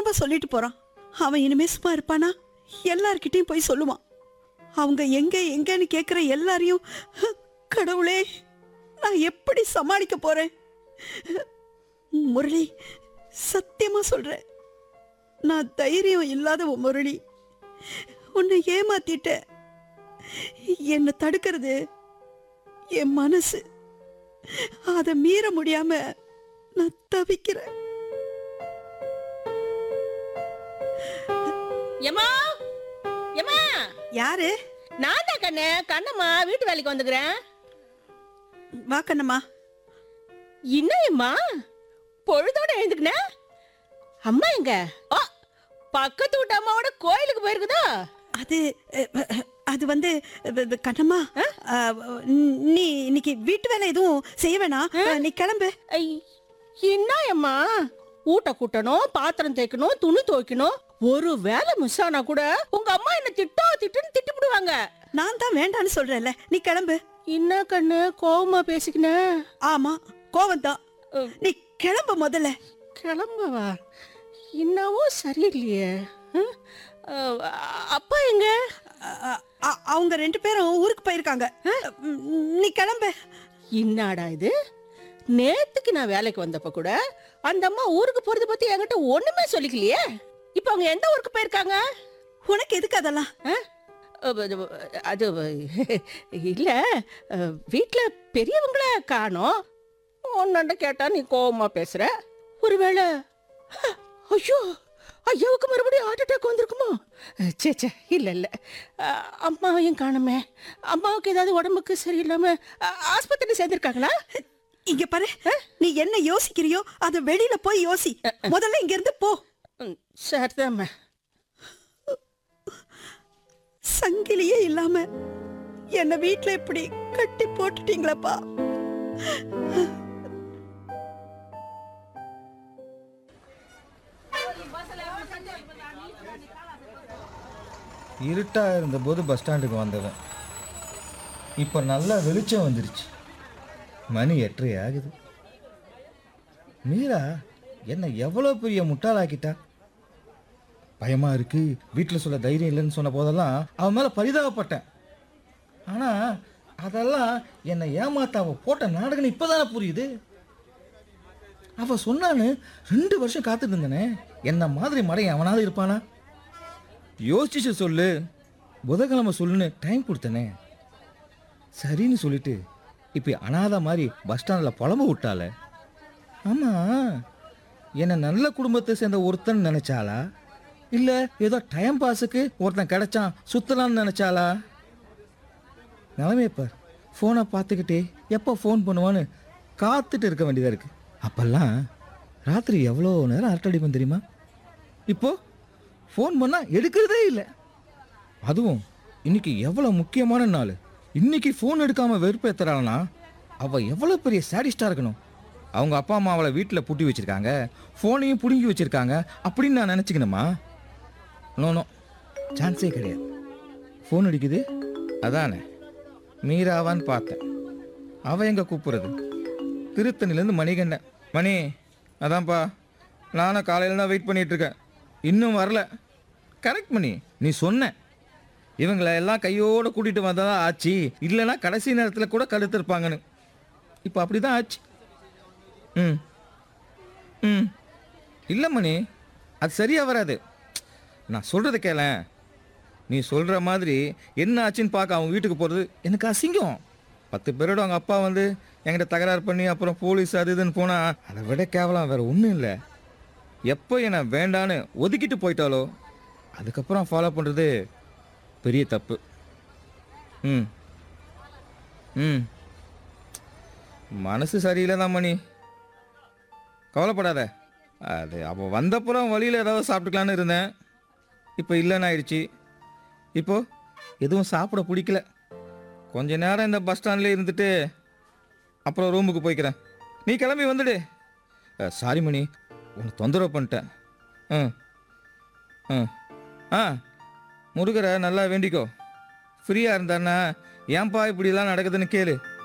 என்னவா சொல்லிட்டு போறான் அவன் இனிமே சும்மா இருப்பானா எல்லார்கிட்டயும் போய் சொல்லுவான் அவங்க எங்க எங்கன்னு கேக்குற எல்லாரையும் கடவுளே நான் எப்படி சமாளிக்க போறேன் முரளி சத்தியமா சொல்றேன் நான் தைரியம் இல்லாத உன் முரளி உன்னை ஏமாத்திட்ட என்னை தடுக்கிறது என் மனசு அதை மீற முடியாம நான் தவிக்கிறேன் எம்மா எம்மா யாரு நான் தான் கண்ணு கண்ணம்மா வீட்டு வேலைக்கு வந்துக்கிறேன் வா கண்ணம்மா என்ன எம்மா பொழுதோட எழுந்துக்கின அம்மா எங்க ஓ பக்கத்து வீட்டு அம்மாவோட கோயிலுக்கு போயிருக்குதா அது அஹ், அஹ், அது வந்து அஹ், அஹ், கண்ணம்மா அஹ், நீ இன்னைக்கு வீட்டு வேலை எதுவும் செய்ய வேணாம் அஹ், நீ கிளம்பு ஐ, என்ன எம்மா ஊட்ட கூட்டணும் பாத்திரம் தேய்க்கணும் துணி துவைக்கணும் ஒரு வேலை மிஸ் ஆனா கூட உங்க அம்மா என்ன திட்டோ திட்டுன்னு திட்டிவிடுவாங்க நான் தான் வேண்டான்னு சொல்றேன்ல நீ கிளம்பு என்ன கண்ணு கோவமா பேசிக்கின ஆமா கோவம் தான் அஹ். நீ கிளம்பு முதல்ல கிளம்பவா என்னவோ சரியில்லையே ஹம்? அஹ், அப்பா எங்க அஹ், அஹ், அவங்க ரெண்டு பேரும் ஊருக்கு போயிருக்காங்க உம், நீ கிளம்பு என்னடா இது நேத்துக்கு நான் வேலைக்கு வந்தப்ப கூட அந்த அம்மா ஊருக்கு போறத பத்தி என்கிட்ட ஒண்ணுமே சொல்லிக்கலையே இப்ப அவங்க எந்த ஊருக்கு போயிருக்காங்க உனக்கு எதுக்கு அதெல்லாம் அஹ், அது அது இல்ல அஹ், வீட்ல பெரியவங்கள காணோம் உன்னண்ட கேட்டா நீ கோவமா பேசுற ஒருவேளை ஐயோ ஐயாவுக்கு மறுபடியும் ஹார்ட் அட்டாக் வந்திருக்குமோ சே சே இல்ல இல்ல அஹ், அம்மாவையும் காணுமே அம்மாவுக்கு ஏதாவது உடம்புக்கு சரியில்லாம அஹ், ஆஸ்பத்திரி சேர்ந்திருக்காங்களா இங்க பாரு நீ என்ன யோசிக்கிறியோ அத வெளியில போய் யோசி முதல்ல இங்க இருந்து போ ம், சரிதாம்மா சங்கிலியே இல்லாம என்ன வீட்ல இப்படி கட்டி போட்டுட்டீங்களப்பா இருட்டாக இருந்தபோது பஸ் ஸ்டாண்டுக்கு வந்தவன் இப்போ நல்லா வெளிச்சம் வந்துருச்சு மணி எட்டரை ஆகுது மீரா என்ன எவ்வளோ பெரிய முட்டாளாக்கிட்டா பயமா இருக்கு வீட்டில் சொல்ல தைரியம் இல்லைன்னு சொன்ன போதெல்லாம் அவன் மேலே பரிதாபப்பட்டேன் ஆனால் அதெல்லாம் என்னை ஏமாத்த அவ போட்ட நாடகம் இப்போதானே புரியுது அவ சொன்னான்னு ரெண்டு வருஷம் காத்துட்டு இருந்தனே என்ன மாதிரி மடையன் அவனாவது இருப்பானா யோசிச்சு சொல்லு புதன்கிழமை சொல்லுன்னு டைம் கொடுத்தனே சரின்னு சொல்லிட்டு இப்போ அனாதை மாதிரி பஸ் ஸ்டாண்டில் புலம்பு விட்டால ஆமாம் என்னை நல்ல குடும்பத்தை சேர்ந்த ஒருத்தன் நினைச்சாளா இல்லை ஏதோ டைம் பாஸுக்கு ஒருத்தன் கிடைச்சான் சுத்தலாம்னு நினைச்சாளா நிலைமையை பார் ஃபோனை பார்த்துக்கிட்டே எப்போ ஃபோன் பண்ணுவான்னு காத்துட்டு இருக்க வேண்டியதாக இருக்கு அப்பெல்லாம் ராத்திரி எவ்வளோ நேரம் அரட்டடிப்பேன் தெரியுமா இப்போ ஃபோன் பண்ணால் எடுக்கிறதே இல்லை அதுவும் இன்னைக்கு எவ்வளோ முக்கியமான நாள் இன்னைக்கு ஃபோன் எடுக்காமல் வெறுப்பேற்றுறாள்னா அவள் எவ்வளோ பெரிய சாடிஸ்டாக இருக்கணும் அவங்க அப்பா அம்மா அவளை வீட்டில் பூட்டி வச்சிருக்காங்க ஃபோனையும் பிடுங்கி வச்சிருக்காங்க அப்படின்னு நான் நினச்சிக்கணுமா நோ நோ சான்ஸே கிடையாது ஃபோன் அடிக்குது அதானே மீராவான்னு பார்த்தேன் அவ எங்க கூப்பிடுறது திருத்தணிலேருந்து மணிகண்டன் மணி அதான்ப்பா நானும் காலையில் தான் வெயிட் பண்ணிட்டு இருக்கேன் இன்னும் வரல கரெக்ட் மணி நீ சொன்ன இவங்கள எல்லாம் கையோடு கூட்டிகிட்டு வந்ததா ஆச்சு இல்லைன்னா கடைசி நேரத்தில் கூட கழுத்திருப்பாங்கன்னு இப்போ அப்படி தான் ஆச்சு ம் ம் இல்லை மணி அது சரியாக வராது நான் சொல்கிறத கேளேன் நீ சொல்கிற மாதிரி என்ன ஆச்சுன்னு பார்க்க அவங்க வீட்டுக்கு போகிறது எனக்கு அசிங்கம் பத்து பேரோட அவங்க அப்பா வந்து என்கிட்ட தகராறு பண்ணி அப்புறம் போலீஸ் அது இதுன்னு போனால் அதை விட கேவலம் வேறு ஒன்றும் இல்லை எப்போ என்னை வேண்டான்னு ஒதுக்கிட்டு போயிட்டாலோ அதுக்கப்புறம் ஃபாலோ பண்ணுறது பெரிய தப்பு ம் ம் மனசு சரியில்லை தான் மணி கவலைப்படாத அது அப்போ வந்தப்புறம் வழியில் ஏதாவது சாப்பிட்டுக்கலான்னு இருந்தேன் இப்போ இல்லைன்னு ஆயிடுச்சு இப்போ எதுவும் சாப்பிட பிடிக்கல கொஞ்ச நேரம் இந்த பஸ் ஸ்டாண்ட்லேயே இருந்துட்டு அப்புறம் ரூமுக்கு போய்க்கிறேன் நீ கிளம்பி வந்துடு சாரி மணி உனக்கு தொந்தரவு பண்ணிட்டேன் ம் ம் ஆ முருகரை நல்லா வேண்டிக்கோ ஃப்ரீயாக இருந்தான்னா ஏன்பா இப்படிலாம் நடக்குதுன்னு கேளு